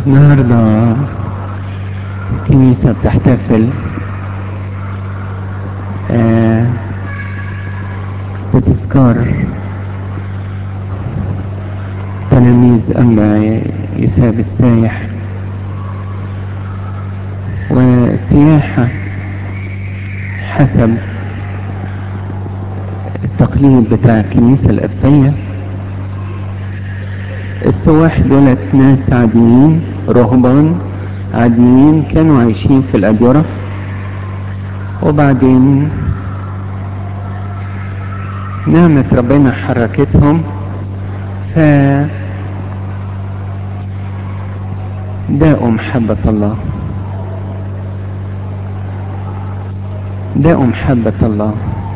النهاردة الكنيسة بتحتفل آه بتذكار تلاميذ أنبا يساب السايح والسياحة حسب التقليد بتاع الكنيسة القبطية السواح دولت ناس عاديين رهبان عاديين كانوا عايشين في الأديرة وبعدين نعمة ربنا حركتهم ف داءوا محبة الله داءوا محبة الله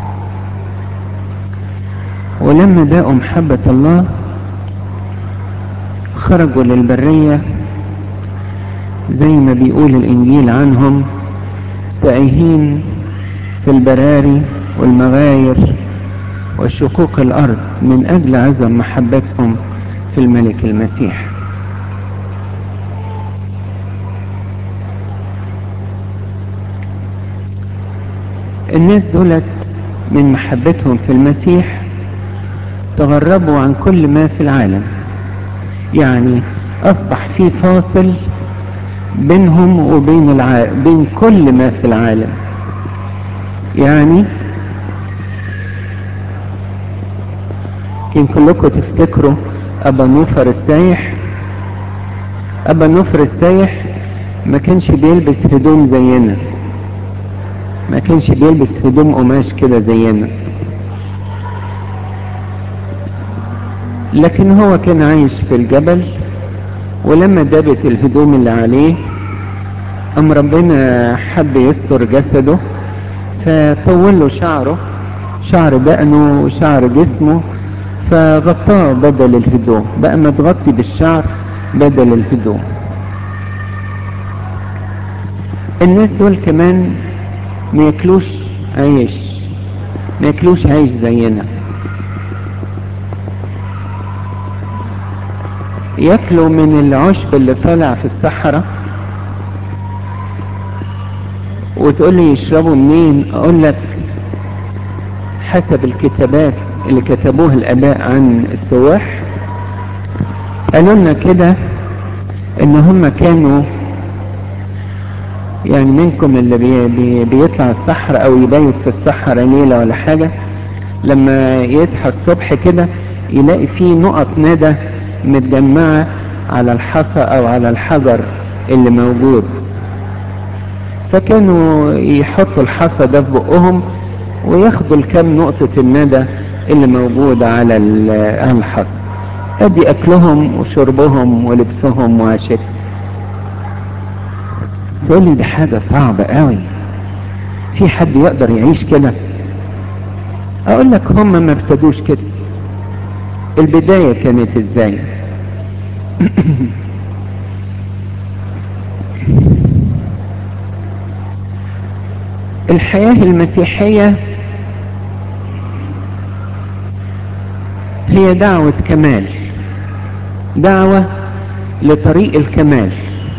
ولما داءوا محبة الله خرجوا للبرية زي ما بيقول الإنجيل عنهم تائهين في البراري والمغاير وشقوق الأرض من أجل عزم محبتهم في الملك المسيح الناس دولت من محبتهم في المسيح تغربوا عن كل ما في العالم يعني أصبح في فاصل بينهم وبين الع... بين كل ما في العالم يعني يمكن كلكم تفتكروا أبا نوفر السايح أبا نوفر السايح ما كانش بيلبس هدوم زينا ما كانش بيلبس هدوم قماش كده زينا لكن هو كان عايش في الجبل ولما دابت الهدوم اللي عليه أم ربنا حب يستر جسده فطول له شعره شعر دقنه وشعر جسمه فغطاه بدل الهدوم بقى متغطي بالشعر بدل الهدوم الناس دول كمان ما ياكلوش عيش ما ياكلوش عيش زينا ياكلوا من العشب اللي طالع في الصحراء وتقول لي يشربوا منين اقول لك حسب الكتابات اللي كتبوها الاباء عن السواح قالوا لنا كده ان هم كانوا يعني منكم اللي بي بي بيطلع الصحراء او يبيت في الصحراء ليله ولا حاجه لما يصحى الصبح كده يلاقي فيه نقط ندى متجمعه على الحصى او على الحجر اللي موجود فكانوا يحطوا الحصى ده في بقهم وياخدوا الكام نقطة الندى اللي موجودة على الحصى ادي اكلهم وشربهم ولبسهم وعيشتهم تقول لي دي حاجة صعبة قوي في حد يقدر يعيش كده اقول لك هم ما ابتدوش كده البداية كانت ازاي الحياة المسيحية هي دعوة كمال دعوة لطريق الكمال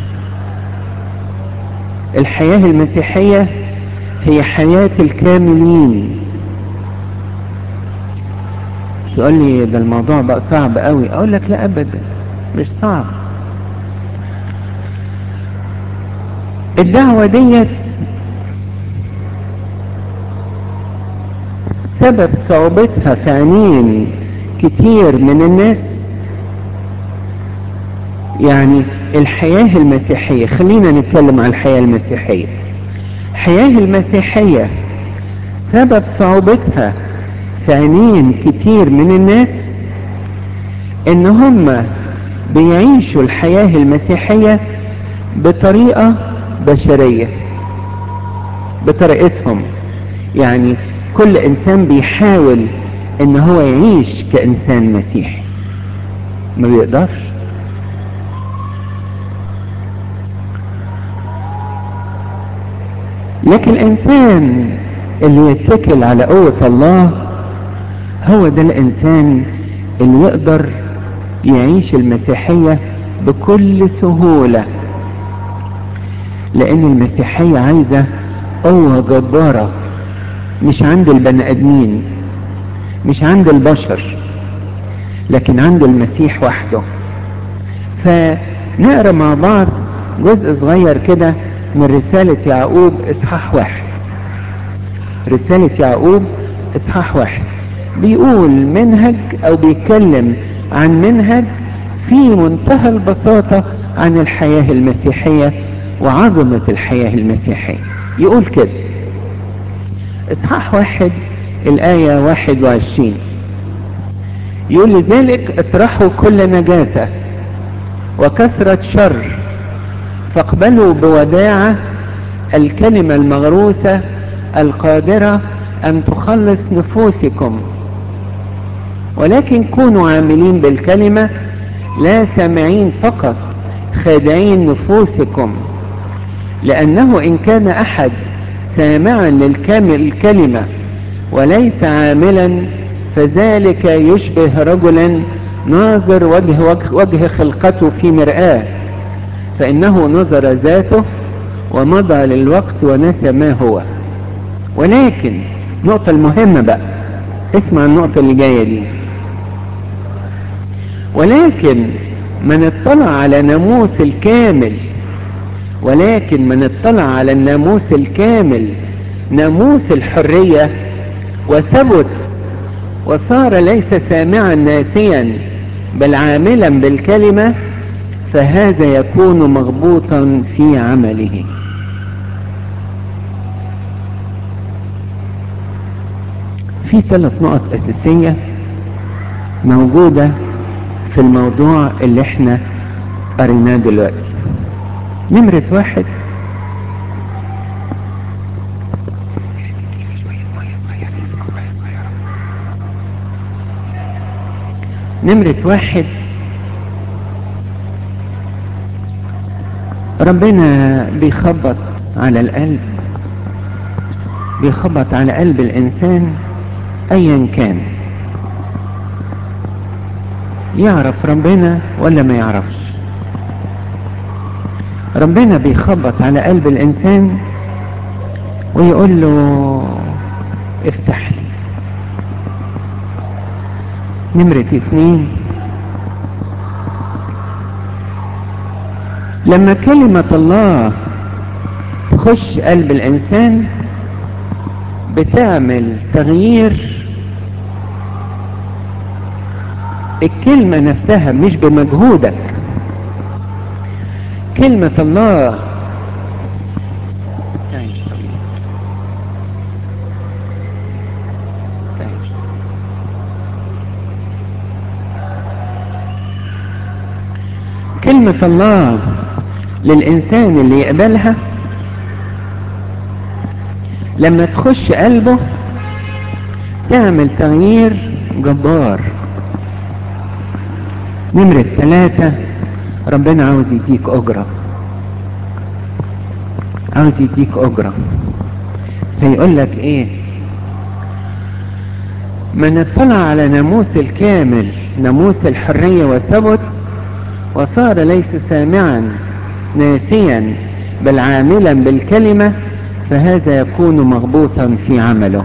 الحياة المسيحية هي حياة الكاملين تقول لي ده الموضوع بقى صعب قوي اقول لك لا ابدا مش صعب الدعوة ديت سبب صعوبتها في عينين كتير من الناس يعني الحياة المسيحية خلينا نتكلم عن الحياة المسيحية الحياة المسيحية سبب صعوبتها في عينين كتير من الناس ان هم بيعيشوا الحياة المسيحية بطريقة بشرية بطريقتهم يعني كل انسان بيحاول ان هو يعيش كانسان مسيحي ما بيقدرش لكن الانسان اللي يتكل على قوة الله هو ده الانسان اللي يقدر يعيش المسيحية بكل سهولة لان المسيحية عايزة قوة جبارة مش عند البني ادمين مش عند البشر لكن عند المسيح وحده فنقرا مع بعض جزء صغير كده من رسالة يعقوب اصحاح واحد رسالة يعقوب اصحاح واحد بيقول منهج او بيتكلم عن منهج في منتهى البساطة عن الحياة المسيحية وعظمة الحياة المسيحية يقول كده اصحاح واحد الآية واحد وعشرين يقول لذلك اطرحوا كل نجاسة وكثرة شر فاقبلوا بوداعة الكلمة المغروسة القادرة أن تخلص نفوسكم ولكن كونوا عاملين بالكلمة لا سامعين فقط خادعين نفوسكم لأنه إن كان أحد سامعا للكلمة وليس عاملا فذلك يشبه رجلا ناظر وجه, وجه, وجه خلقته في مرآة فإنه نظر ذاته ومضى للوقت ونسى ما هو ولكن النقطة المهمة بقى اسمع النقطة اللي جاية دي ولكن من اطلع على ناموس الكامل ولكن من اطلع على الناموس الكامل ناموس الحرية وثبت وصار ليس سامعا ناسيا بل عاملا بالكلمة فهذا يكون مغبوطا في عمله في ثلاث نقط أساسية موجودة في الموضوع اللي احنا قريناه دلوقتي نمرة واحد نمرة واحد ربنا بيخبط على القلب بيخبط على قلب الإنسان أيا كان يعرف ربنا ولا ما يعرفش ربنا بيخبط على قلب الإنسان ويقول له افتح لي نمرة اتنين لما كلمة الله تخش قلب الإنسان بتعمل تغيير الكلمة نفسها مش بمجهودك كلمة الله كلمة الله للإنسان اللي يقبلها لما تخش قلبه تعمل تغيير جبار نمرة ثلاثة ربنا عاوز يديك أجرة عاوز يديك أجرة فيقول لك إيه من اطلع على ناموس الكامل ناموس الحرية وثبت وصار ليس سامعا ناسيا بل عاملا بالكلمة فهذا يكون مغبوطا في عمله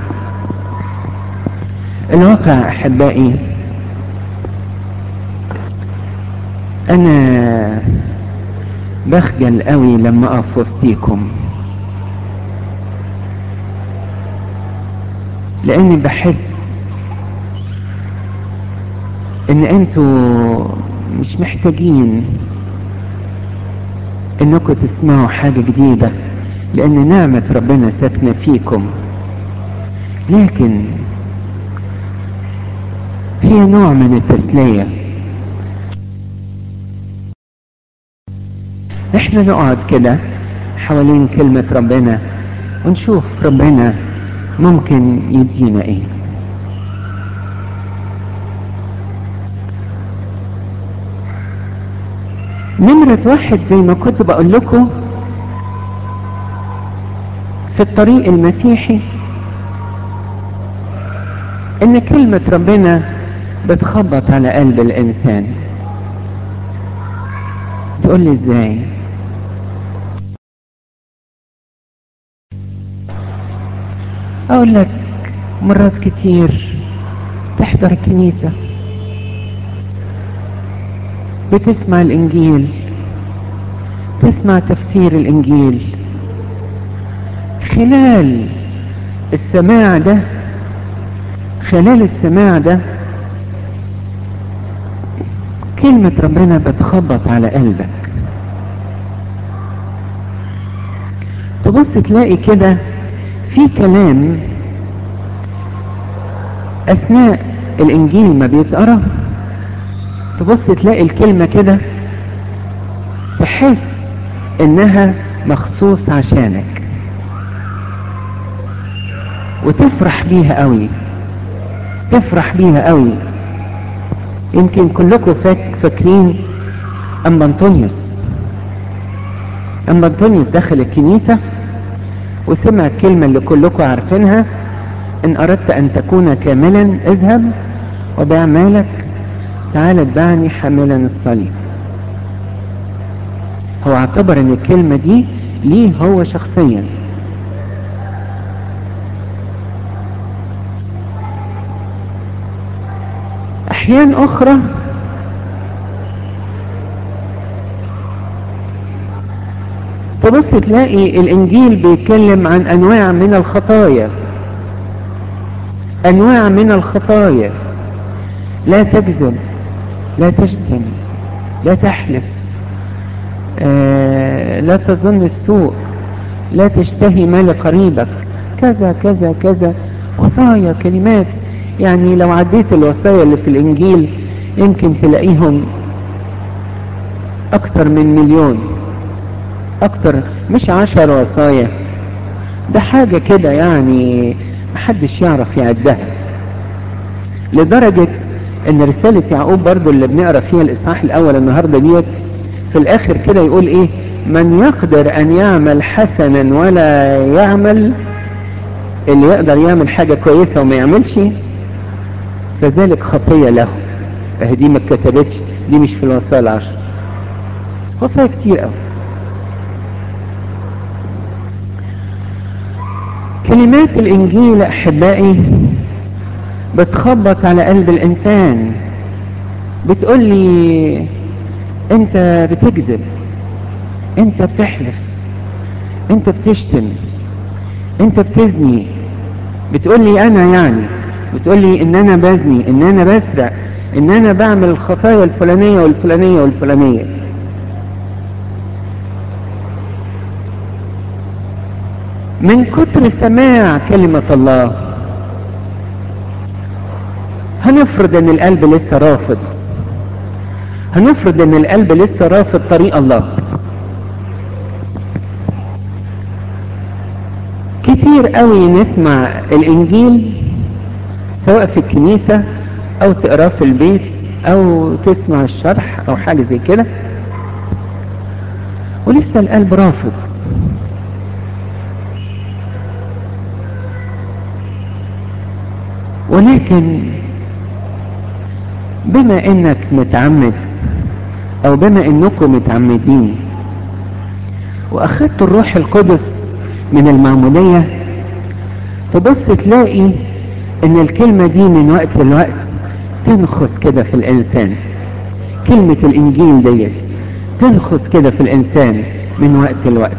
الواقع احبائي انا بخجل قوي لما اقف وسطيكم لاني بحس ان انتوا مش محتاجين انكم تسمعوا حاجة جديدة لان نعمة ربنا ساكنة فيكم لكن هي نوع من التسلية احنا نقعد كده حوالين كلمة ربنا ونشوف ربنا ممكن يدينا ايه نمرة واحد زي ما كنت بقول لكم في الطريق المسيحي ان كلمة ربنا بتخبط على قلب الانسان تقول لي ازاي اقول لك مرات كتير تحضر الكنيسة بتسمع الانجيل تسمع تفسير الانجيل خلال السماع ده خلال السماع ده كلمة ربنا بتخبط على قلبك تبص تلاقي كده في كلام اثناء الانجيل ما بيتقرا تبص تلاقي الكلمة كده تحس انها مخصوص عشانك وتفرح بيها قوي تفرح بيها قوي يمكن كلكم فاك فاكرين ام انطونيوس ام انطونيوس دخل الكنيسة وسمع الكلمة اللي كلكم عارفينها ان اردت ان تكون كاملا اذهب وبيع مالك تعال اتبعني حاملا الصليب هو اعتبر ان الكلمة دي ليه هو شخصيا احيان اخرى تبص تلاقي الانجيل بيتكلم عن انواع من الخطايا انواع من الخطايا لا تكذب لا تشتم لا تحلف آه لا تظن السوء لا تشتهي مال قريبك كذا كذا كذا وصايا كلمات يعني لو عديت الوصايا اللي في الانجيل يمكن تلاقيهم اكتر من مليون اكتر مش عشر وصايا ده حاجة كده يعني محدش يعرف يعدها لدرجة ان رسالة يعقوب برضو اللي بنقرا فيها الاصحاح الاول النهاردة ديت في الاخر كده يقول ايه من يقدر ان يعمل حسنا ولا يعمل اللي يقدر يعمل حاجة كويسة وما يعملش فذلك خطية له اه دي ما اتكتبتش دي مش في الوصايا العشر وصايا كتير قوي كلمات الانجيل احبائي بتخبط على قلب الانسان بتقول لي انت بتكذب انت بتحلف انت بتشتم انت بتزني بتقول لي انا يعني بتقول لي ان انا بزني ان انا بسرق ان انا بعمل الخطايا الفلانية والفلانية والفلانية من كتر سماع كلمة الله هنفرض ان القلب لسه رافض هنفرض ان القلب لسه رافض طريق الله كتير قوي نسمع الانجيل سواء في الكنيسة او تقراه في البيت او تسمع الشرح او حاجة زي كده ولسه القلب رافض ولكن بما انك متعمد او بما انكم متعمدين واخدت الروح القدس من المعمودية تبص تلاقي ان الكلمة دي من وقت لوقت تنخس كده في الانسان كلمة الانجيل ديت تنخس كده في الانسان من وقت لوقت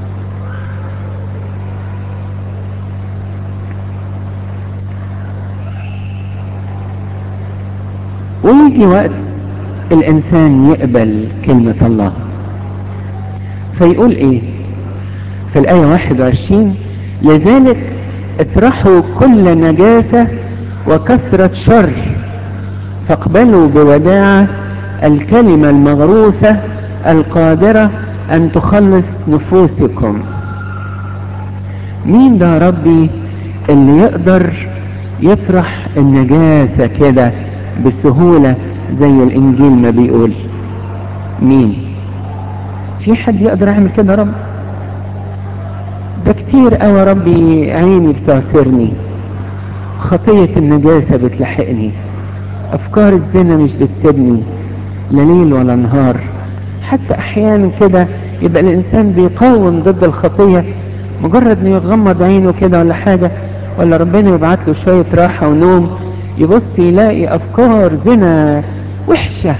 ويجي وقت الانسان يقبل كلمة الله فيقول ايه في الاية 21 لذلك اطرحوا كل نجاسة وكثرة شر فاقبلوا بوداعة الكلمة المغروسة القادرة ان تخلص نفوسكم مين ده ربي اللي يقدر يطرح النجاسة كده بسهولة زي الانجيل ما بيقول مين في حد يقدر يعمل كده يا رب ده كتير قوي ربي عيني بتعصرني خطية النجاسة بتلحقني افكار الزنا مش بتسيبني لا ليل ولا نهار حتى احيانا كده يبقى الانسان بيقاوم ضد الخطية مجرد انه يغمض عينه كده ولا حاجة ولا ربنا يبعت له شوية راحة ونوم يبص يلاقي افكار زنا وحشة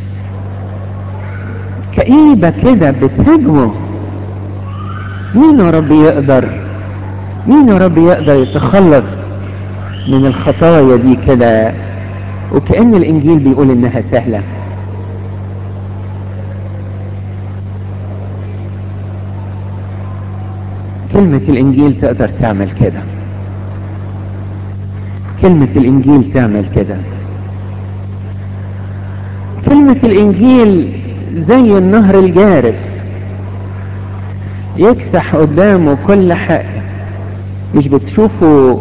كئيبة كده بتهاجمه مين يا رب يقدر مين يا رب يقدر يتخلص من الخطايا دي كده وكأن الانجيل بيقول انها سهلة كلمة الانجيل تقدر تعمل كده كلمة الانجيل تعمل كده كلمة الانجيل زي النهر الجارف يكسح قدامه كل حاجة مش بتشوفوا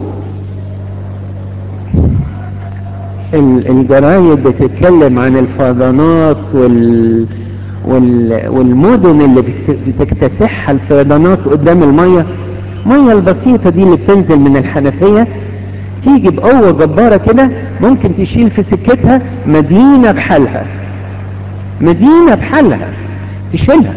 الجرايد بتتكلم عن الفيضانات وال... وال... والمدن اللي بتكتسحها الفيضانات قدام المية المية البسيطة دي اللي بتنزل من الحنفية تيجي بقوة جبارة كده ممكن تشيل في سكتها مدينة بحالها مدينة بحالها تشيلها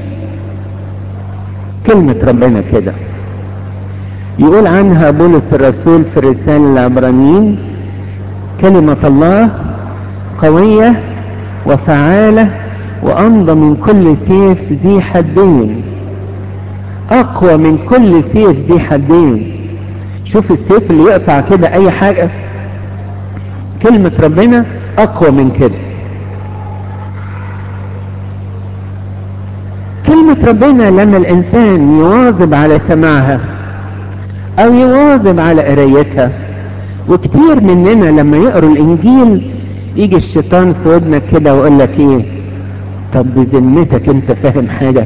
كلمة ربنا كده يقول عنها بولس الرسول في الرسالة العبرانيين كلمة الله قوية وفعالة وأمضى من كل سيف ذي حدين أقوى من كل سيف ذي حدين شوف السيف اللي يقطع كده أي حاجة كلمة ربنا أقوى من كده كلمة ربنا لما الإنسان يواظب على سماعها أو يواظب على قرايتها وكتير مننا لما يقروا الإنجيل يجي الشيطان في ودنك كده ويقول لك إيه طب بذمتك أنت فاهم حاجة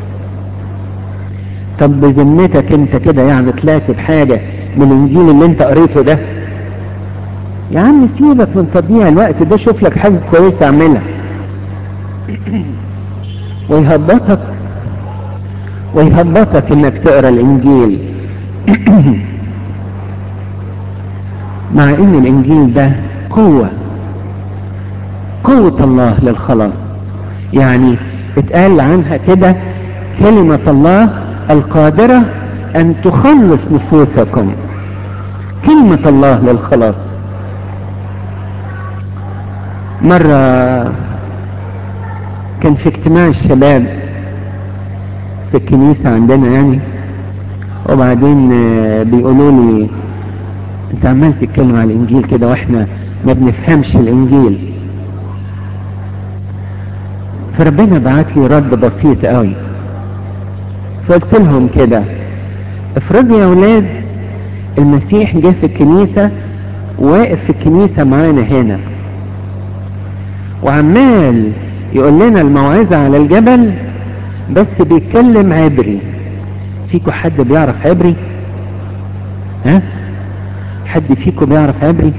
طب بذمتك أنت كده يعني طلعت بحاجة من الإنجيل اللي أنت قريته ده يا عم سيبك من تضييع الوقت ده شوف لك حاجة كويسة اعملها ويهبطك ويهبطك انك تقرا الانجيل مع ان الانجيل ده قوة قوة الله للخلاص يعني اتقال عنها كده كلمة الله القادرة ان تخلص نفوسكم كلمة الله للخلاص مرة كان في اجتماع الشباب في الكنيسة عندنا يعني وبعدين بيقولوا لي انت عمال تتكلم على الانجيل كده واحنا ما بنفهمش الانجيل فربنا بعت لي رد بسيط قوي فقلت لهم كده افرضوا يا اولاد المسيح جه في الكنيسة واقف في الكنيسة معانا هنا وعمال يقول لنا الموعظة على الجبل بس بيتكلم عبري فيكم حد بيعرف عبري ها حد فيكم بيعرف عبري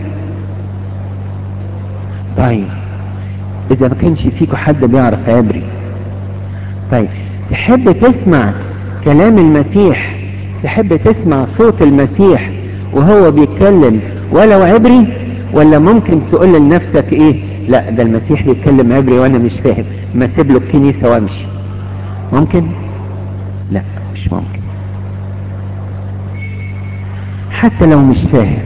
طيب اذا ما كانش فيكم حد بيعرف عبري طيب تحب تسمع كلام المسيح تحب تسمع صوت المسيح وهو بيتكلم ولو عبري ولا ممكن تقول لنفسك ايه لا ده المسيح بيتكلم عبري وانا مش فاهم ما اسيب له الكنيسه وامشي ممكن لا مش ممكن حتى لو مش فاهم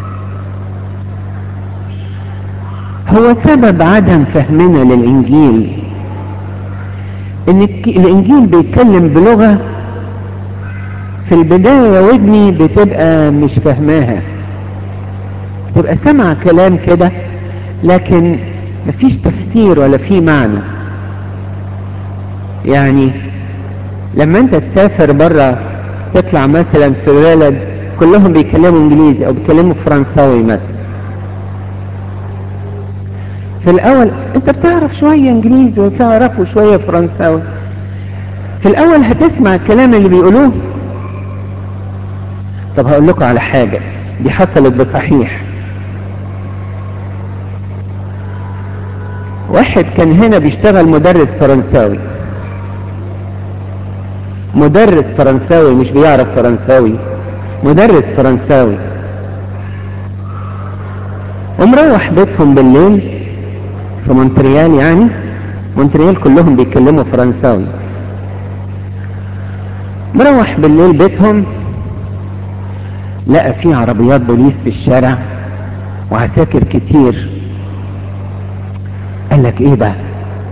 هو سبب عدم فهمنا للانجيل ان الانجيل بيتكلم بلغه في البدايه ودني بتبقى مش فاهماها تبقى سمع كلام كده لكن مفيش تفسير ولا في معنى يعني لما انت تسافر بره تطلع مثلا في بلد كلهم بيتكلموا انجليزي او بيتكلموا فرنساوي مثلا في الاول انت بتعرف شوية انجليزي وتعرفوا شوية فرنساوي في الاول هتسمع الكلام اللي بيقولوه طب هقول لكم على حاجة دي حصلت بصحيح واحد كان هنا بيشتغل مدرس فرنساوي مدرس فرنساوي مش بيعرف فرنساوي مدرس فرنساوي ومروح بيتهم بالليل في مونتريال يعني مونتريال كلهم بيتكلموا فرنساوي مروح بالليل بيتهم لقى في عربيات بوليس في الشارع وعساكر كتير قال لك ايه بقى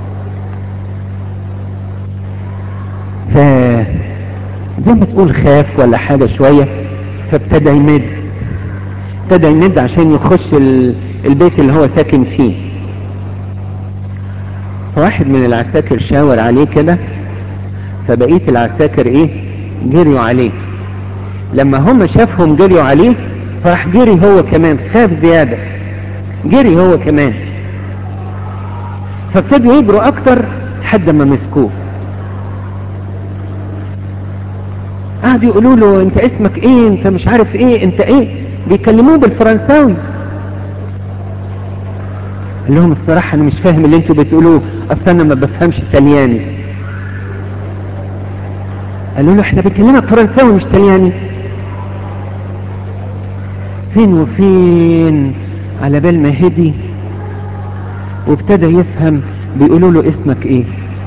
ف زي ما تقول خاف ولا حاجة شوية فابتدى يمد ابتدى يمد عشان يخش ال... البيت اللي هو ساكن فيه فواحد من العساكر شاور عليه كده فبقية العساكر ايه جريوا عليه لما هم شافهم جريوا عليه فراح جري هو كمان خاف زيادة جري هو كمان فابتدوا يجروا اكتر لحد ما مسكوه قعدوا يقولوا له انت اسمك ايه انت مش عارف ايه انت ايه بيكلموه بالفرنساوي قال لهم الصراحة انا مش فاهم اللي انتوا بتقولوه اصلا انا ما بفهمش ايطالياني قالوا له احنا بنكلمك فرنساوي مش ايطالياني فين وفين على بال ما هدي وابتدى يفهم بيقولوا له اسمك ايه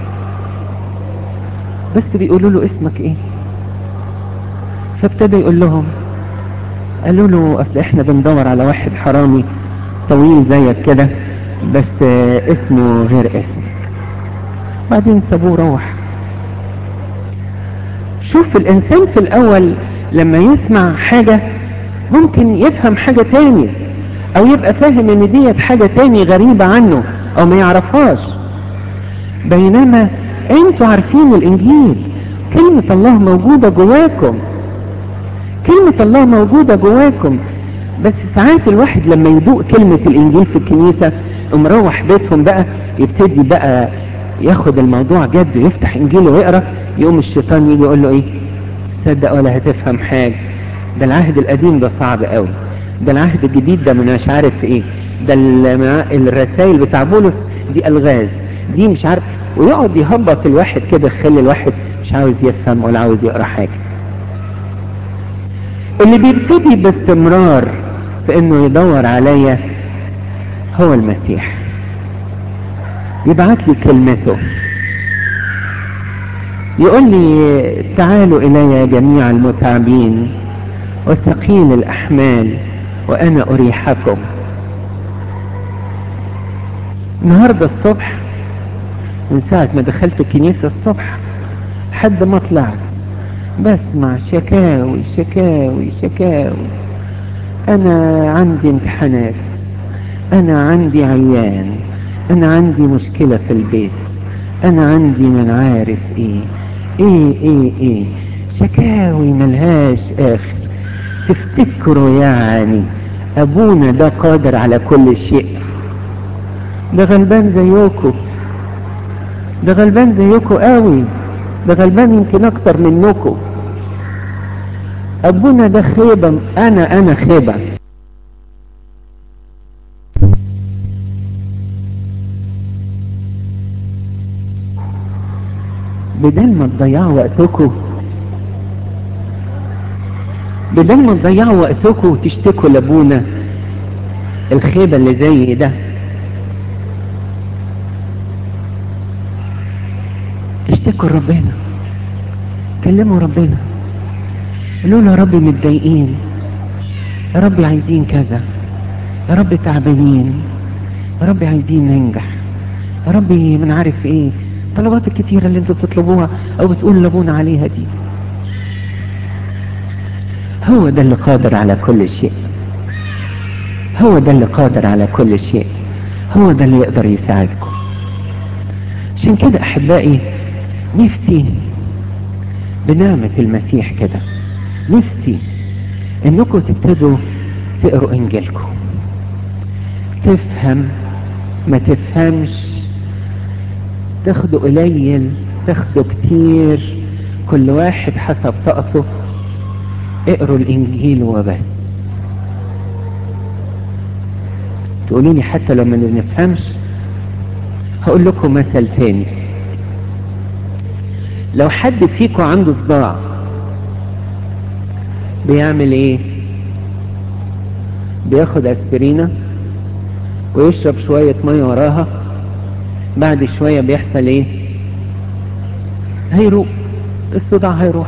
بس بيقولوا له اسمك ايه فابتدى يقول لهم قالوا له اصل احنا بندور على واحد حرامي طويل زيك كده بس اسمه غير اسمك بعدين سابوه روح شوف الانسان في الاول لما يسمع حاجة ممكن يفهم حاجة تاني او يبقى فاهم ان ديت حاجة تاني غريبة عنه او ما يعرفهاش بينما انتوا عارفين الانجيل كلمة الله موجودة جواكم كلمة الله موجودة جواكم بس ساعات الواحد لما يدوق كلمة الانجيل في الكنيسة مروح بيتهم بقى يبتدي بقى ياخد الموضوع جد ويفتح انجيله ويقرا يقوم الشيطان يجي يقول له ايه صدق ولا هتفهم حاجة ده العهد القديم ده صعب قوي ده العهد الجديد ده من مش عارف ايه ده الرسائل بتاع بولس دي الغاز دي مش عارف ويقعد يهبط الواحد كده يخلي الواحد مش عاوز يفهم ولا عاوز يقرا حاجة اللي بيبتدي باستمرار في انه يدور عليا هو المسيح يبعت لي كلمته يقول لي تعالوا الي جميع المتعبين وثقيل الاحمال وانا اريحكم النهاردة الصبح من ساعة ما دخلت الكنيسة الصبح لحد ما طلعت بسمع شكاوي شكاوي شكاوي انا عندي امتحانات انا عندي عيان انا عندي مشكلة في البيت انا عندي من عارف ايه ايه ايه ايه شكاوي ملهاش اخر تفتكروا يعني ابونا ده قادر على كل شيء ده غلبان زيكم ده غلبان زيكم قوي ده غلبان يمكن اكتر منكم ابونا ده خيبة انا انا خيبة بدل ما تضيعوا وقتكم بدل ما تضيعوا وقتكم وتشتكوا لابونا الخيبة اللي زي ده اشتكوا ربنا كلموا ربنا قالوا له يا رب متضايقين يا رب عايزين كذا يا رب تعبانين يا رب عايزين ننجح يا رب من عارف ايه الطلبات الكتيرة اللي انتوا بتطلبوها او بتقولوا لابونا عليها دي هو ده اللي قادر على كل شيء هو ده اللي قادر على كل شيء هو ده اللي يقدر يساعدكم عشان كده احبائي نفسي بنعمة المسيح كده نفسي انكم تبتدوا تقروا انجيلكم تفهم ما تفهمش تاخدوا قليل تاخدوا كتير كل واحد حسب طاقته اقروا الانجيل وبس تقولوا لي حتى لو ما نفهمش هقول لكم مثل تاني لو حد فيكم عنده صداع بيعمل ايه بياخد اسبرينة ويشرب شوية مية وراها بعد شوية بيحصل ايه هيروح الصداع هيروح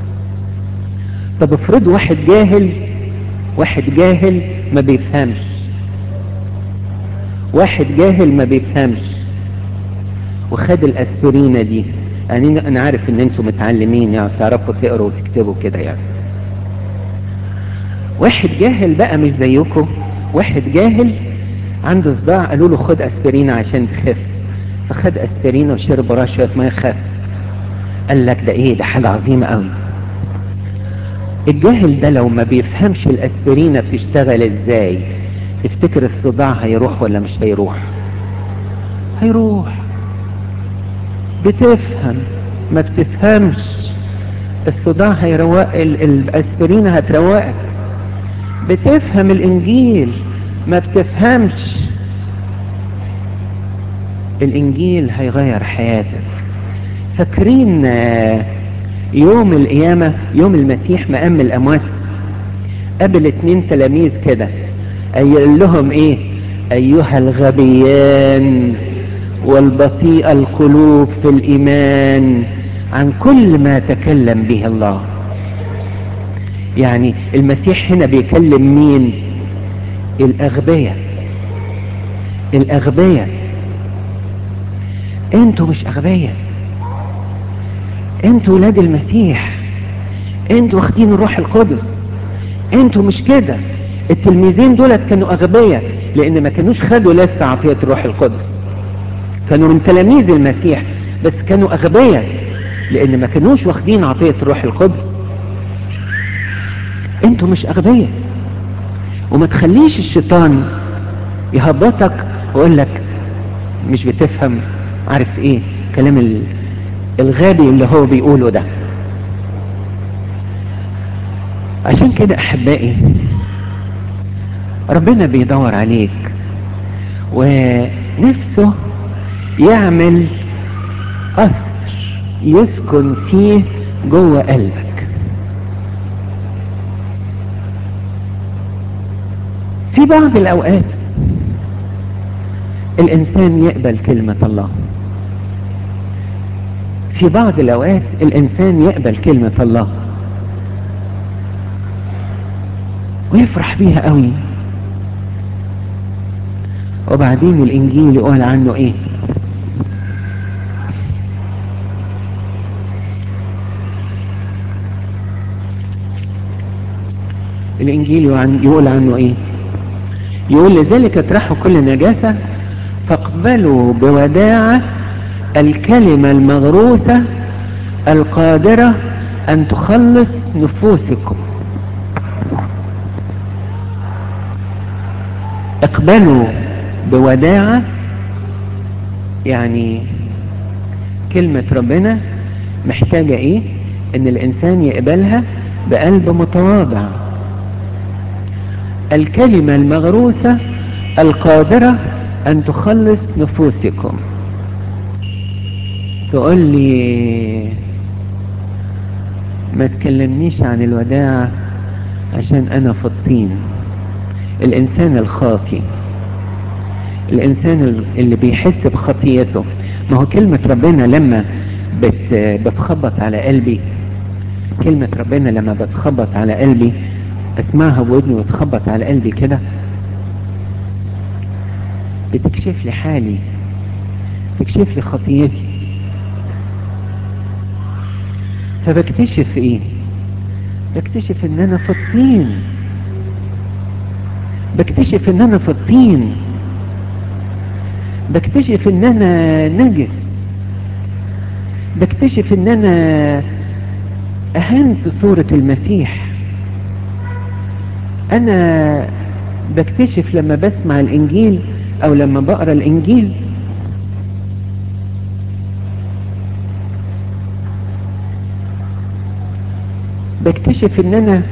طب افرض واحد جاهل واحد جاهل ما بيفهمش واحد جاهل ما بيفهمش وخد الاسبرينة دي يعني انا عارف ان انتم متعلمين يعني تعرفوا تقروا وتكتبوا كده يعني واحد جاهل بقى مش زيكم واحد جاهل عنده صداع قالوا له خد اسبرينة عشان تخف فخد اسبرينة وشرب وراه شوية ميه خف قال لك ده ايه ده حاجة عظيمة قوي الجاهل ده لو ما بيفهمش الاسبرينة بتشتغل ازاي تفتكر الصداع هيروح ولا مش هيروح هيروح بتفهم ما بتفهمش الصداع هيروق الاسبرينة هتروقك بتفهم الانجيل ما بتفهمش الانجيل هيغير حياتك فاكرين يوم القيامة يوم المسيح مقام الاموات قبل اتنين تلاميذ كده قال لهم ايه ايها الغبيان والبطيء القلوب في الايمان عن كل ما تكلم به الله يعني المسيح هنا بيكلم مين الاغبياء الاغبياء انتوا مش اغبياء انتوا ولاد المسيح انتوا واخدين الروح القدس انتوا مش كده التلميذين دولت كانوا اغبياء لان ما كانوش خدوا لسه عطية الروح القدس كانوا من تلاميذ المسيح بس كانوا اغبياء لان ما كانوش واخدين عطية الروح القدس انتوا مش اغبياء وما تخليش الشيطان يهبطك ويقول لك مش بتفهم عارف ايه كلام الغابي اللي هو بيقوله ده عشان كده احبائي ربنا بيدور عليك ونفسه يعمل قصر يسكن فيه جوه قلبك في بعض الاوقات الانسان يقبل كلمة الله في بعض الاوقات الانسان يقبل كلمة الله ويفرح بيها قوي وبعدين الانجيل يقول عنه ايه الانجيل يقول عنه ايه يقول لذلك اطرحوا كل نجاسة فاقبلوا بوداعة الكلمة المغروسة القادرة ان تخلص نفوسكم اقبلوا بوداعة يعني كلمة ربنا محتاجة ايه ان الانسان يقبلها بقلب متواضع الكلمة المغروسة القادرة ان تخلص نفوسكم تقول لي ما تكلمنيش عن الوداعة عشان انا في الطين الانسان الخاطي الانسان اللي بيحس بخطيته ما هو كلمة ربنا لما بت بتخبط على قلبي كلمة ربنا لما بتخبط على قلبي اسمعها بودني وتخبط على قلبي كده بتكشف لي حالي تكشف لي خطيتي فبكتشف ايه بكتشف ان انا في الطين بكتشف ان انا في الطين بكتشف ان انا نجس بكتشف ان انا اهنت صورة المسيح انا بكتشف لما بسمع الانجيل او لما بقرا الانجيل بكتشف ان انا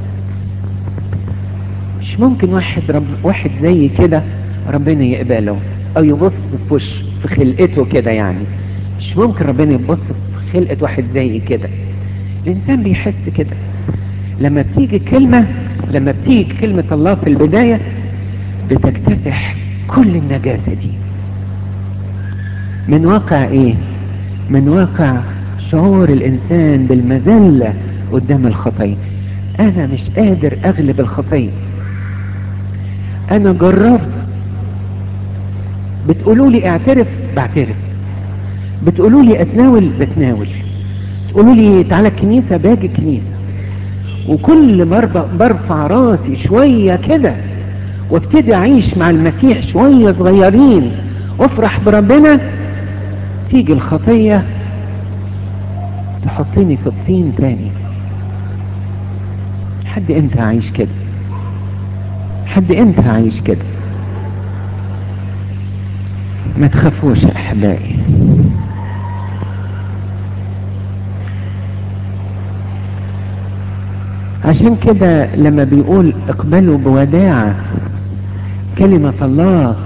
مش ممكن واحد رب واحد زي كده ربنا يقبله او يبص في وش في خلقته كده يعني مش ممكن ربنا يبص في خلقة واحد زي كده الانسان بيحس كده لما بتيجي كلمة لما بتيجي كلمة الله في البداية بتكتسح كل النجاسة دي من واقع ايه من واقع شعور الانسان بالمذلة قدام الخطية انا مش قادر اغلب الخطية انا جربت بتقولوا لي اعترف بعترف بتقولوا لي اتناول بتناول تقولوا لي تعالى الكنيسة باجي الكنيسة وكل مرة برفع راسي شوية كده وابتدي اعيش مع المسيح شوية صغيرين وافرح بربنا تيجي الخطية تحطني في الطين تاني حد امتى هعيش كده حد امتى هعيش كده ما تخافوش يا احبائي عشان كده لما بيقول اقبلوا بوداعة كلمة الله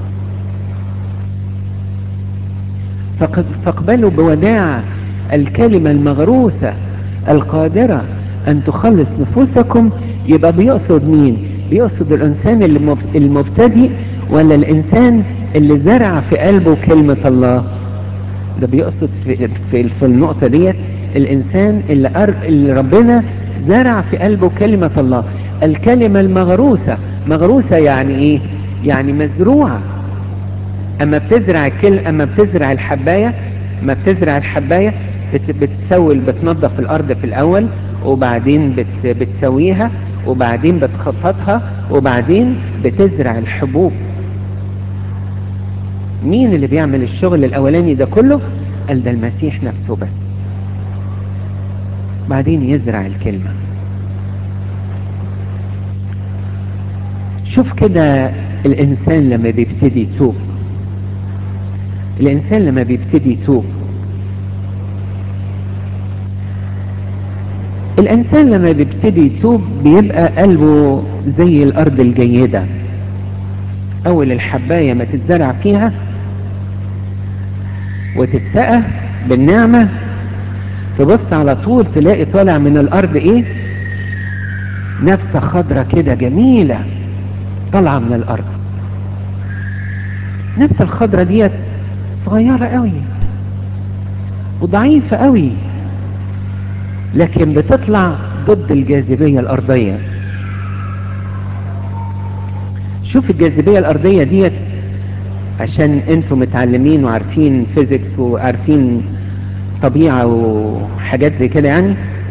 فاقبلوا بوداعة الكلمة المغروسة القادرة ان تخلص نفوسكم يبقى بيقصد مين بيقصد الانسان المبتدئ ولا الانسان اللي زرع في قلبه كلمة الله ده بيقصد في, في, في النقطة ديت الانسان اللي, أر... اللي ربنا زرع في قلبه كلمة الله الكلمة المغروسة مغروسة يعني ايه يعني مزروعة اما بتزرع الكل اما بتزرع الحباية اما بتزرع الحباية بت... بتسوي بتنظف الارض في الاول وبعدين بت... بتسويها وبعدين بتخططها وبعدين بتزرع الحبوب مين اللي بيعمل الشغل الاولاني ده كله قال ده المسيح نفسه بس بعدين يزرع الكلمة شوف كده الانسان لما بيبتدي يتوب الانسان لما بيبتدي يتوب الانسان لما بيبتدي يتوب بيبقى قلبه زي الارض الجيدة اول الحباية ما تتزرع فيها وتتسقى بالنعمة تبص على طول تلاقي طالع من الارض ايه نفسة خضرة كده جميلة طالعة من الارض نفس الخضرة ديت صغيرة قوي وضعيفة قوي لكن بتطلع ضد الجاذبية الارضية شوف الجاذبية الارضية ديت عشان انتم متعلمين وعارفين فيزيكس وعارفين طبيعة وحاجات زي كده يعني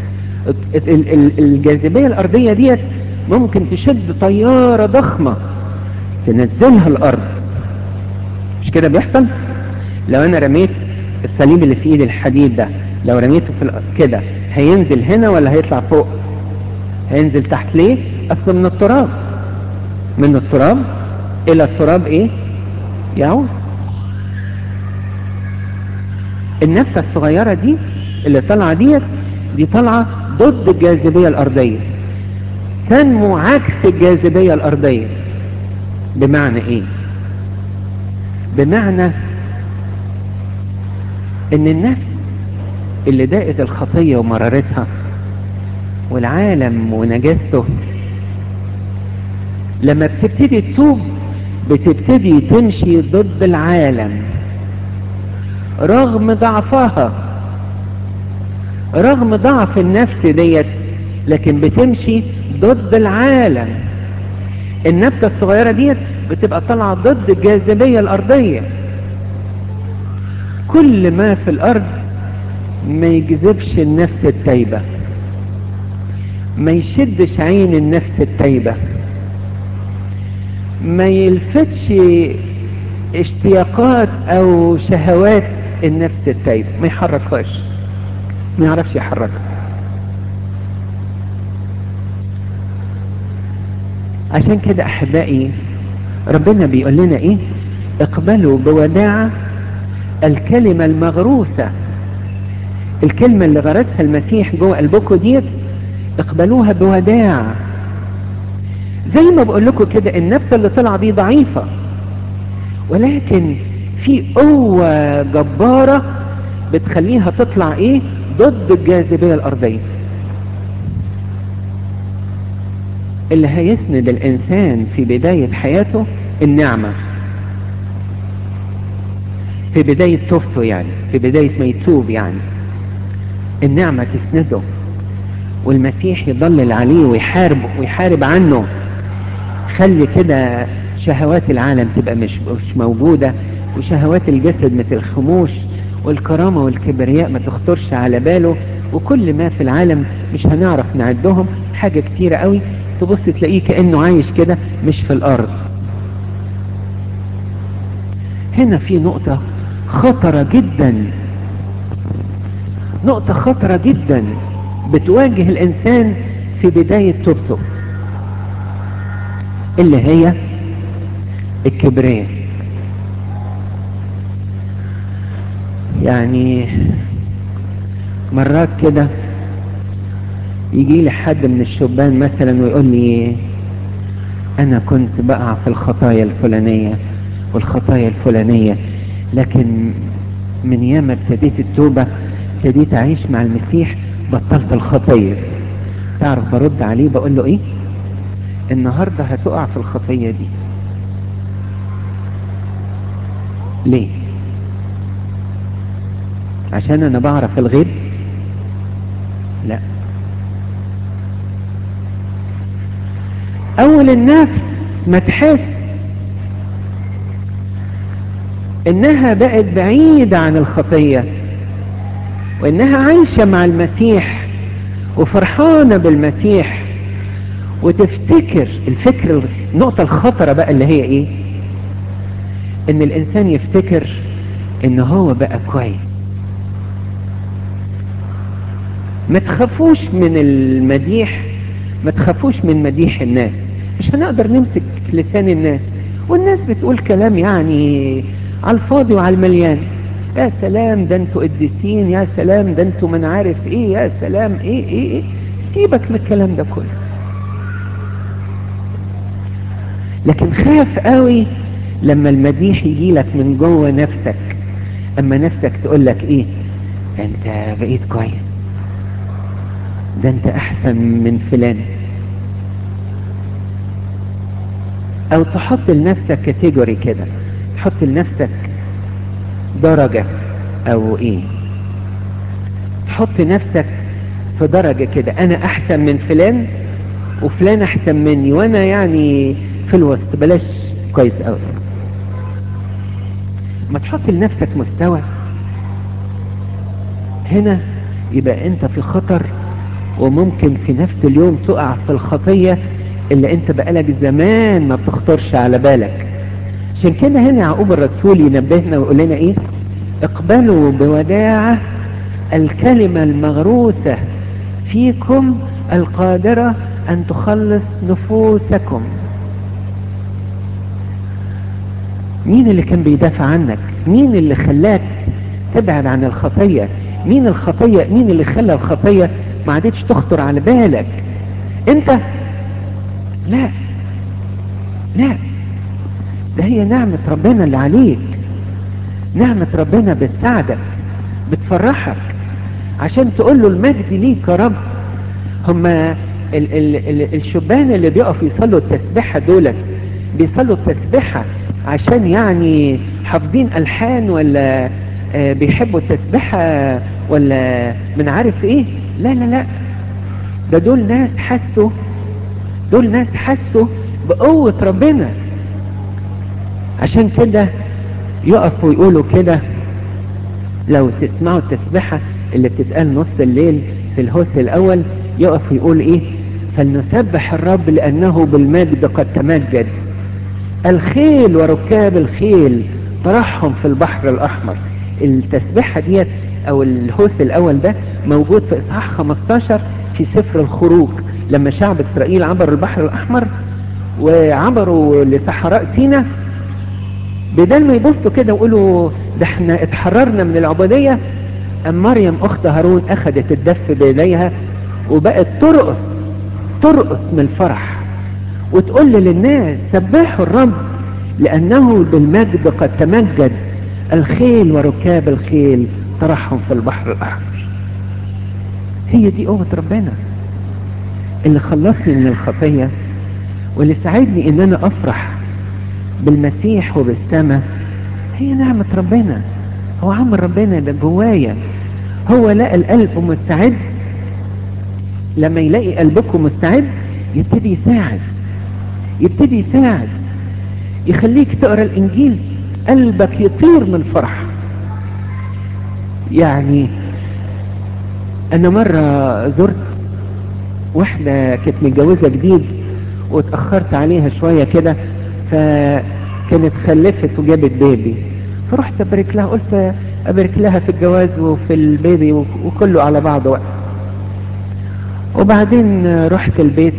الجاذبية الارضية ديت ممكن تشد طيارة ضخمة تنزلها الارض مش كده بيحصل لو انا رميت الصليب اللي في ايد الحديد ده لو رميته في كده هينزل هنا ولا هيطلع فوق هينزل تحت ليه اصل من التراب من التراب الى التراب ايه يعود النفسة الصغيرة دي اللي طالعة ديت دي طالعة ضد الجاذبية الارضية تنمو عكس الجاذبية الارضية بمعنى ايه بمعنى ان النفس اللي داقت الخطية ومرارتها والعالم ونجاسته لما بتبتدي تتوب بتبتدي تمشي ضد العالم رغم ضعفها رغم ضعف النفس ديت لكن بتمشي ضد العالم النبتة الصغيرة ديت بتبقى طالعة ضد الجاذبية الأرضية كل ما في الأرض ما يجذبش النفس التايبة ما يشدش عين النفس التايبة ما يلفتش اشتياقات او شهوات النفس التايبة ما يحركهاش ما يعرفش يحركها عشان كده احبائي ربنا بيقول لنا ايه اقبلوا بوداعة الكلمة المغروسة الكلمة اللي غرسها المسيح جوه قلبكم ديت اقبلوها بوداعة زي ما بقول لكم كده النفس اللي طلع دي ضعيفة ولكن في قوة جبارة بتخليها تطلع ايه ضد الجاذبية الارضية اللي هيسند الانسان في بداية حياته النعمة في بداية توبته يعني في بداية ما يتوب يعني النعمة تسنده والمسيح يضلل عليه ويحارب ويحارب عنه خلي كده شهوات العالم تبقى مش, مش موجودة وشهوات الجسد ما ترخموش والكرامة والكبرياء ما تخطرش على باله وكل ما في العالم مش هنعرف نعدهم حاجة كتيرة قوي تبص تلاقيه كأنه عايش كده مش في الأرض هنا في نقطة خطرة جدا نقطة خطرة جدا بتواجه الإنسان في بداية توبته اللي هي الكبرياء يعني مرات كده يجي لي حد من الشبان مثلا ويقول لي انا كنت بقع في الخطايا الفلانية والخطايا الفلانية لكن من ياما ابتديت التوبة ابتديت اعيش مع المسيح بطلت الخطية تعرف برد عليه بقول له ايه النهاردة هتقع في الخطية دي ليه عشان انا بعرف الغيب لا اول الناس ما تحس انها بقت بعيدة عن الخطية وانها عايشة مع المسيح وفرحانة بالمسيح وتفتكر الفكر النقطة الخطرة بقى اللي هي ايه ان الانسان يفتكر ان هو بقى كويس ما تخافوش من المديح ما تخافوش من مديح الناس مش هنقدر نمسك لسان الناس والناس بتقول كلام يعني على الفاضي وعلى المليان يا سلام ده انتوا قديسين يا سلام ده انتوا من عارف ايه يا سلام ايه ايه ايه سيبك من الكلام ده كله لكن خاف قوي لما المديح يجي لك من جوه نفسك اما نفسك تقول لك ايه انت بقيت كويس ده انت احسن من فلان او تحط لنفسك كاتيجوري كده تحط لنفسك درجة او ايه تحط نفسك في درجة كده انا احسن من فلان وفلان احسن مني وانا يعني في الوسط بلاش كويس قوي ما تحط لنفسك مستوى هنا يبقى انت في خطر وممكن في نفس اليوم تقع في الخطية اللي انت بقالك زمان ما بتخطرش على بالك عشان كده هنا يعقوب الرسول ينبهنا ويقول لنا ايه اقبلوا بوداعة الكلمة المغروسة فيكم القادرة ان تخلص نفوسكم مين اللي كان بيدافع عنك مين اللي خلاك تبعد عن الخطية مين الخطية مين اللي خلى الخطية ما عادتش تخطر على بالك انت لا لا ده هي نعمة ربنا اللي عليك نعمة ربنا بتساعدك بتفرحك عشان تقول له المجد ليك يا رب هما ال ال ال الشبان اللي بيقفوا يصلوا التسبيحة دولت بيصلوا التسبيحة عشان يعني حافظين ألحان ولا آه بيحبوا التسبيحة ولا من عارف ايه لا لا لا ده دول ناس حسوا دول ناس حسوا بقوة ربنا عشان كده يقفوا يقولوا كده لو تسمعوا التسبيحة اللي بتتقال نص الليل في الهوس الاول يقف يقول ايه فلنسبح الرب لانه بالمجد قد تمجد الخيل وركاب الخيل طرحهم في البحر الاحمر التسبيحة ديت او الهوس الاول ده موجود في اصحاح 15 في سفر الخروج لما شعب اسرائيل عبر البحر الاحمر وعبروا لصحراء سينا بدل ما يبصوا كده ويقولوا ده احنا اتحررنا من العبودية ام مريم اخت هارون اخذت الدف بايديها وبقت ترقص ترقص من الفرح وتقول للناس سبحوا الرب لانه بالمجد قد تمجد الخيل وركاب الخيل طرحهم في البحر الاحمر هي دي قوة ربنا اللي خلصني من الخطية واللي ساعدني ان انا افرح بالمسيح وبالسماء هي نعمة ربنا هو عمل ربنا ده جوايا هو لقى القلب مستعد لما يلاقي قلبكم مستعد يبتدي يساعد يبتدي يساعد يخليك تقرا الانجيل قلبك يطير من الفرح يعني انا مرة زرت واحدة كانت متجوزة جديد واتأخرت عليها شوية كده فكانت خلفت وجابت بيبي فرحت ابارك لها قلت ابارك لها في الجواز وفي البيبي وكله على بعضه وقت وبعدين رحت البيت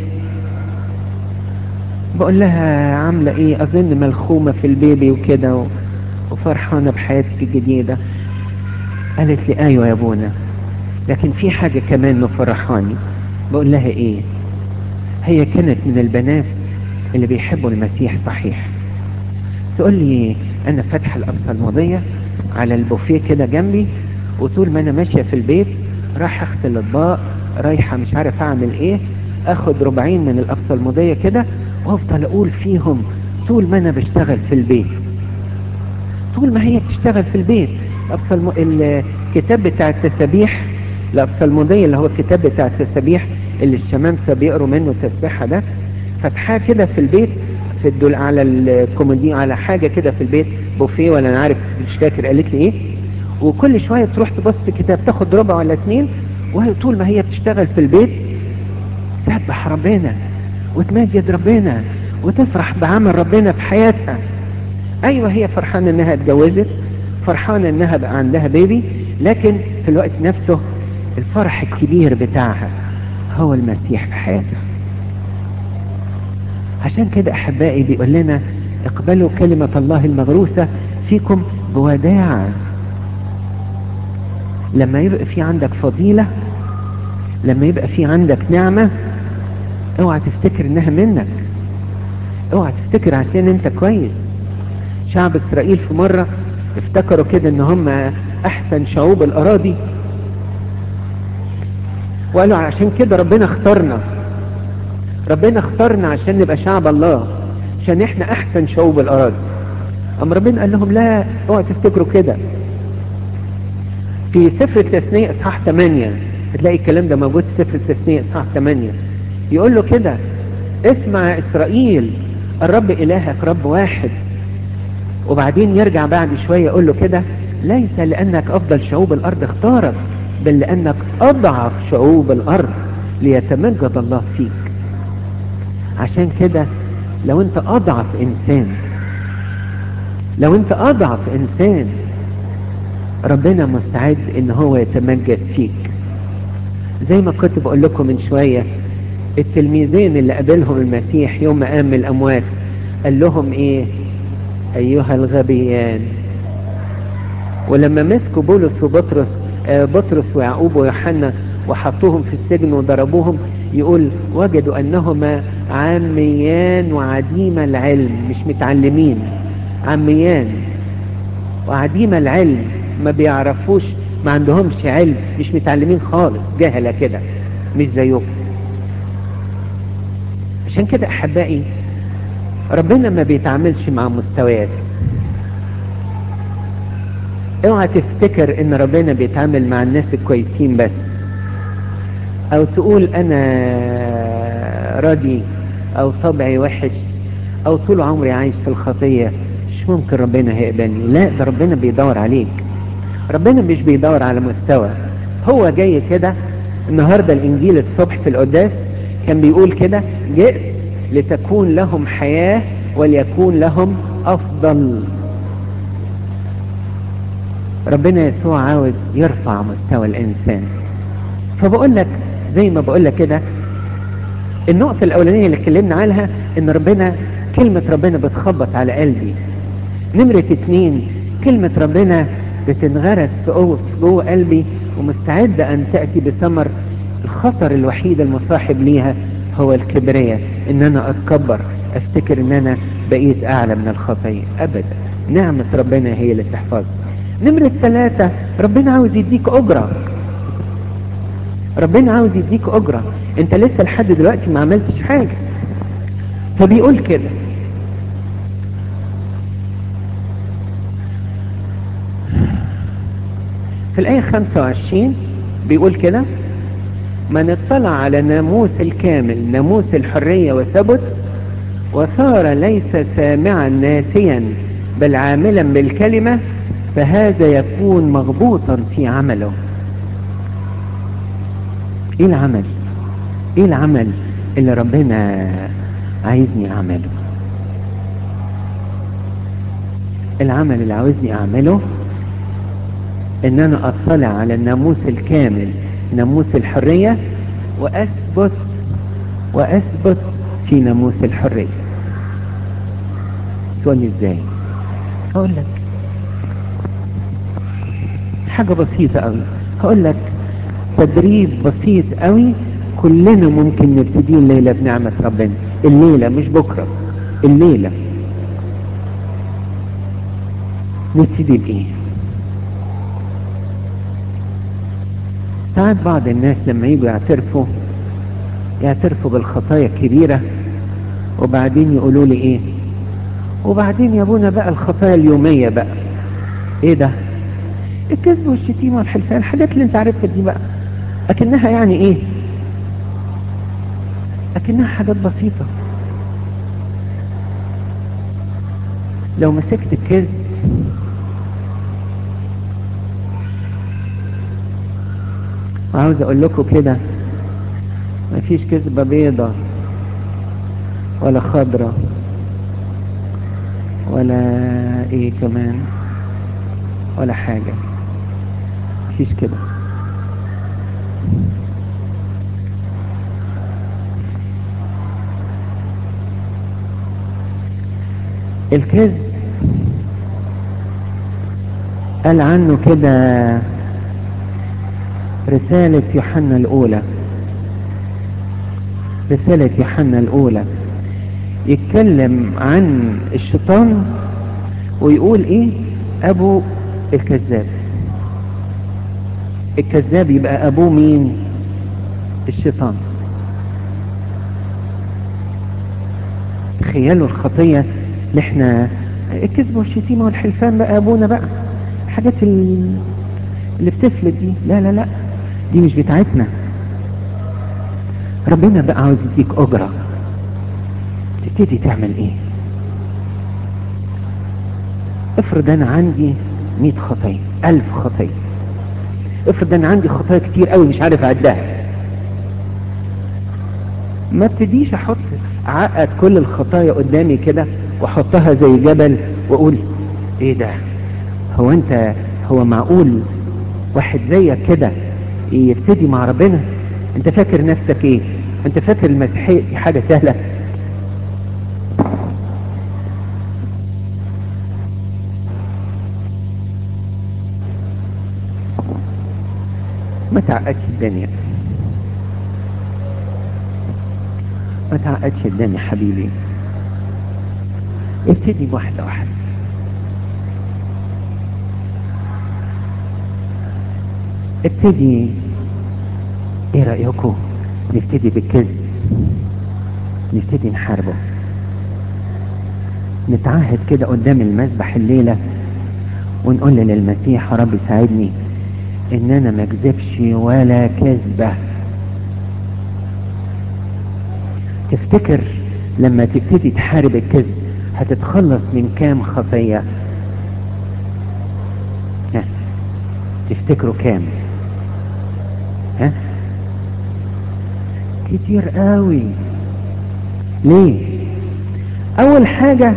بقول لها عاملة ايه اظن ملخومة في البيبي وكده وفرحانة بحياتك الجديدة قالت لي ايوه يا ابونا لكن في حاجة كمان مفرحاني بقول لها ايه هي كانت من البنات اللي بيحبوا المسيح صحيح تقول لي انا فاتحه القبصه الماضيه على البوفيه كده جنبي وطول ما انا ماشيه في البيت رايح اغسل الاطباق رايحه مش عارف اعمل ايه اخد ربعين من القبصه الماضيه كده وافضل اقول فيهم طول ما انا بشتغل في البيت طول ما هي بتشتغل في البيت القبصه الم... الكتاب بتاع التسابيح القبصه الماضيه اللي هو الكتاب بتاع التسابيح اللي الشمامسه بيقروا منه التسبيحه ده فتحاه كده في البيت في الدول على الكومودي على حاجة كده في البيت بوفيه ولا انا عارف مش فاكر قالت لي ايه وكل شوية تروح تبص في كتاب تاخد ربع ولا اتنين وهي طول ما هي بتشتغل في البيت تسبح ربنا وتمجد ربنا وتفرح بعمل ربنا في حياتها ايوه هي فرحانة انها اتجوزت فرحانة انها بقى عندها بيبي لكن في الوقت نفسه الفرح الكبير بتاعها هو المسيح في حياتها عشان كده احبائي بيقول لنا اقبلوا كلمة الله المغروسة فيكم بوداعة لما يبقى في عندك فضيلة لما يبقى في عندك نعمة اوعى تفتكر انها منك اوعى تفتكر عشان انت كويس شعب اسرائيل في مرة افتكروا كده ان هم احسن شعوب الاراضي وقالوا عشان كده ربنا اختارنا ربنا اختارنا عشان نبقى شعب الله عشان احنا احسن شعوب الارض اما ربنا قال لهم لا اوعوا تفتكروا كده في سفر التثنية اصحاح 8 هتلاقي الكلام ده موجود في سفر التثنية اصحاح 8 يقول له كده اسمع يا اسرائيل الرب الهك رب واحد وبعدين يرجع بعد شوية يقول له كده ليس لانك افضل شعوب الارض اختارك بل لانك اضعف شعوب الارض ليتمجد الله فيك عشان كده لو انت اضعف انسان لو انت اضعف انسان ربنا مستعد ان هو يتمجد فيك زي ما كنت بقول لكم من شوية التلميذين اللي قابلهم المسيح يوم ما قام من الاموات قال لهم ايه ايها الغبيان ولما مسكوا بولس وبطرس آه بطرس ويعقوب ويوحنا وحطوهم في السجن وضربوهم يقول وجدوا انهما عميان وعديم العلم مش متعلمين عميان وعديم العلم ما بيعرفوش ما عندهمش علم مش متعلمين خالص جهلة كده مش زيكم عشان كده احبائي ربنا ما بيتعاملش مع مستويات اوعى تفتكر ان ربنا بيتعامل مع الناس الكويسين بس او تقول انا راضي او طبعي وحش او طول عمري عايش في الخطية مش ممكن ربنا هيقبلني لا ده ربنا بيدور عليك ربنا مش بيدور على مستوى هو جاي كده النهاردة الانجيل الصبح في القداس كان بيقول كده جئت لتكون لهم حياة وليكون لهم افضل ربنا يسوع عاوز يرفع مستوى الانسان فبقول لك زي ما بقول لك كده النقطة الأولانية اللي اتكلمنا عنها إن ربنا كلمة ربنا بتخبط على قلبي نمرة اتنين كلمة ربنا بتنغرس في جوه قلبي ومستعدة أن تأتي بثمر الخطر الوحيد المصاحب ليها هو الكبرياء إن أنا أتكبر أفتكر إن أنا بقيت أعلى من الخطية أبدا نعمة ربنا هي اللي تحفظ نمرة ثلاثة ربنا عاوز يديك أجرة ربنا عاوز يديك أجرة انت لسه لحد دلوقتي ما عملتش حاجة فبيقول كده في الآية 25 بيقول كده من اطلع على ناموس الكامل ناموس الحرية وثبت وصار ليس سامعا ناسيا بل عاملا بالكلمة فهذا يكون مغبوطا في عمله ايه العمل ايه العمل اللي ربنا عايزني اعمله العمل اللي عاوزني اعمله ان انا اطلع على الناموس الكامل ناموس الحرية واثبت واثبت في ناموس الحرية تقول لي ازاي هقول لك حاجة بسيطة قوي هقول لك تدريب بسيط قوي كلنا ممكن نبتدي الليلة بنعمة ربنا الليلة مش بكرة الليلة نبتدي بايه ساعات بعض الناس لما يجوا يعترفوا يعترفوا بالخطايا الكبيرة وبعدين يقولوا لي ايه وبعدين يا ابونا بقى الخطايا اليومية بقى ايه ده الكذب والشتيمة والحلفان الحاجات اللي انت عارفها دي بقى اكنها يعني ايه اكنها حاجات بسيطة لو مسكت الكذب وعاوز اقول لكم كده مفيش كذبة بيضة ولا خضرة ولا ايه كمان ولا حاجة مفيش كده الكذب قال عنه كده رسالة يوحنا الأولى رسالة يوحنا الأولى يتكلم عن الشيطان ويقول ايه ابو الكذاب الكذاب يبقى ابوه مين الشيطان تخيلوا الخطية اللي احنا الكذب والشتيمة والحلفان بقى ابونا بقى الحاجات اللي بتفلت دي لا لا لا دي مش بتاعتنا ربنا بقى عاوز يديك اجرة تبتدي تعمل ايه افرض انا عندي مئة خطية الف خطية افرض انا عندي خطايا كتير قوي مش عارف اعدها ما ابتديش احط عقد كل الخطايا قدامي كده واحطها زي جبل واقول ايه ده هو انت هو معقول واحد زيك كده يبتدي مع ربنا انت فاكر نفسك ايه انت فاكر المسيحية دي حاجة سهلة ما تعقدش الدنيا ما تعقدش الدنيا حبيبي ابتدي واحدة واحدة ابتدي ايه رأيكم نبتدي بالكذب نبتدي نحاربه نتعهد كده قدام المذبح الليلة ونقول للمسيح يا رب ساعدني ان انا ما اكذبش ولا كذبة تفتكر لما تبتدي تحارب الكذب هتتخلص من كام خطية ها تفتكروا كام ها كتير قوي ليه اول حاجة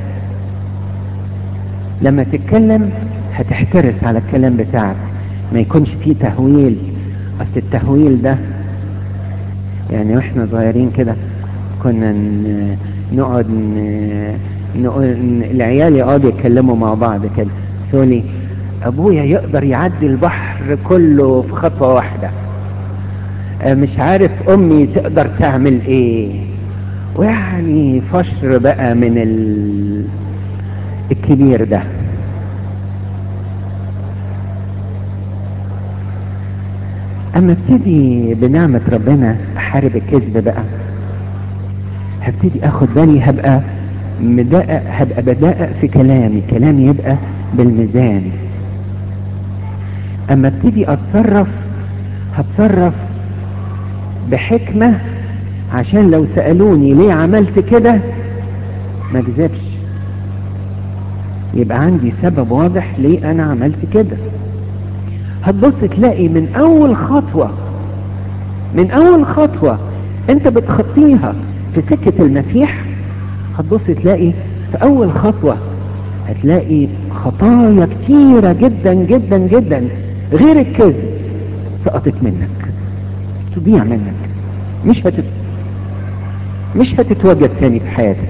لما تتكلم هتحترس على الكلام بتاعك ما يكونش فيه تهويل اصل التهويل ده يعني واحنا صغيرين كده كنا نقعد نقول العيال يقعدوا يتكلموا مع بعض كده تقولي ابويا يقدر يعدي البحر كله في خطوة واحدة مش عارف امي تقدر تعمل ايه ويعني فشر بقى من ال... الكبير ده اما ابتدي بنعمة ربنا احارب الكذب بقى هبتدي اخد بالي هبقى مدقق هبقى بدقق في كلامي كلامي يبقى بالميزان اما ابتدي اتصرف هتصرف بحكمة عشان لو سألوني ليه عملت كده ما اكذبش يبقى عندي سبب واضح ليه انا عملت كده هتبص تلاقي من اول خطوة من اول خطوة انت بتخطيها في سكة المسيح هتبص تلاقي في اول خطوة هتلاقي خطايا كتيرة جدا جدا جدا غير الكذب سقطت منك تضيع منك مش هتت مش هتتواجد تاني في حياتك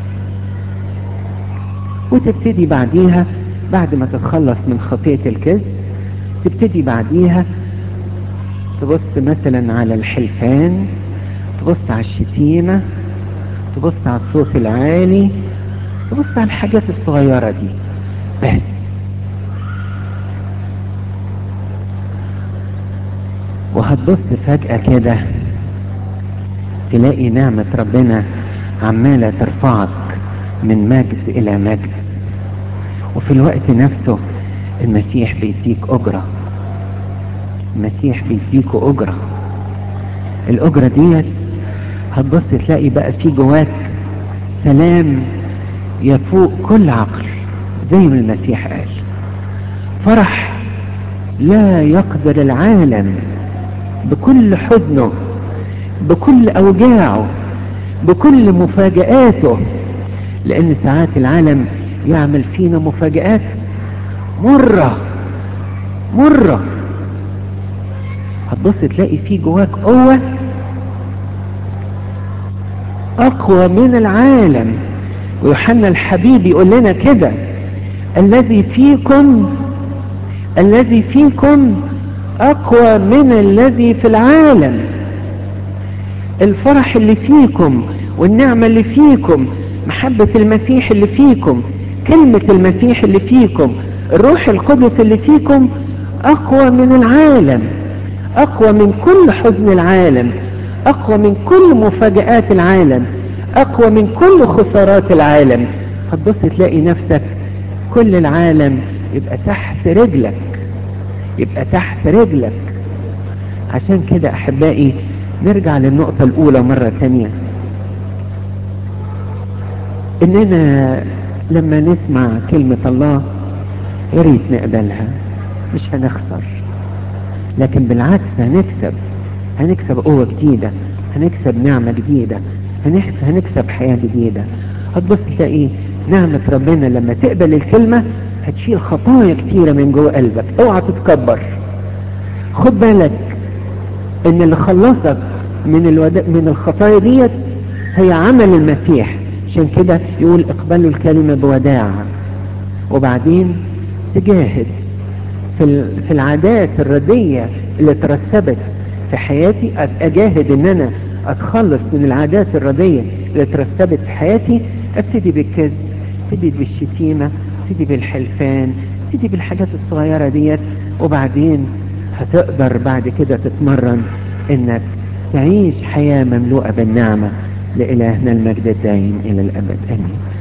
وتبتدي بعديها بعد ما تتخلص من خطية الكذب تبتدي بعديها تبص مثلا على الحلفان تبص على الشتيمة تبص على الصوت العالي تبص على الحاجات الصغيرة دي بس وهتبص فجأة كده تلاقي نعمة ربنا عمالة ترفعك من مجد إلى مجد وفي الوقت نفسه المسيح بيديك أجرة المسيح بيديك أجرة الأجرة ديت هتبص تلاقي بقى في جواك سلام يفوق كل عقل زي ما المسيح قال فرح لا يقدر العالم بكل حزنه بكل اوجاعه بكل مفاجآته لان ساعات العالم يعمل فينا مفاجآت مرة مرة هتبص تلاقي في جواك قوة اقوى من العالم ويوحنا الحبيب يقول لنا كده الذي فيكم الذي فيكم اقوى من الذي في العالم الفرح اللي فيكم والنعمة اللي فيكم محبة المسيح اللي فيكم كلمة المسيح اللي فيكم الروح القدس اللي فيكم اقوى من العالم اقوى من كل حزن العالم اقوى من كل مفاجآت العالم اقوى من كل خسارات العالم هتبص تلاقي نفسك كل العالم يبقى تحت رجلك يبقى تحت رجلك عشان كده احبائي نرجع للنقطة الاولى مرة تانية اننا لما نسمع كلمة الله يا ريت نقبلها مش هنخسر لكن بالعكس هنكسب هنكسب قوة جديدة هنكسب نعمة جديدة هنكسب حياة جديدة هتبص تلاقي نعمة ربنا لما تقبل الكلمة هتشيل خطايا كتيرة من جوه قلبك اوعى تتكبر خد بالك ان اللي خلصك من الود... من الخطايا ديت هي عمل المسيح عشان كده يقول اقبلوا الكلمة بوداع وبعدين تجاهد في ال... في العادات الردية اللي ترسبت في حياتي اجاهد ان انا اتخلص من العادات الردية اللي ترسبت في حياتي ابتدي بالكذب ابتدي بالشتيمة ابتدي بالحلفان ابتدي بالحاجات الصغيرة ديت وبعدين هتقدر بعد كده تتمرن انك تعيش حياة مملوءة بالنعمة لإلهنا المجد الدائم إلى الأبد آمين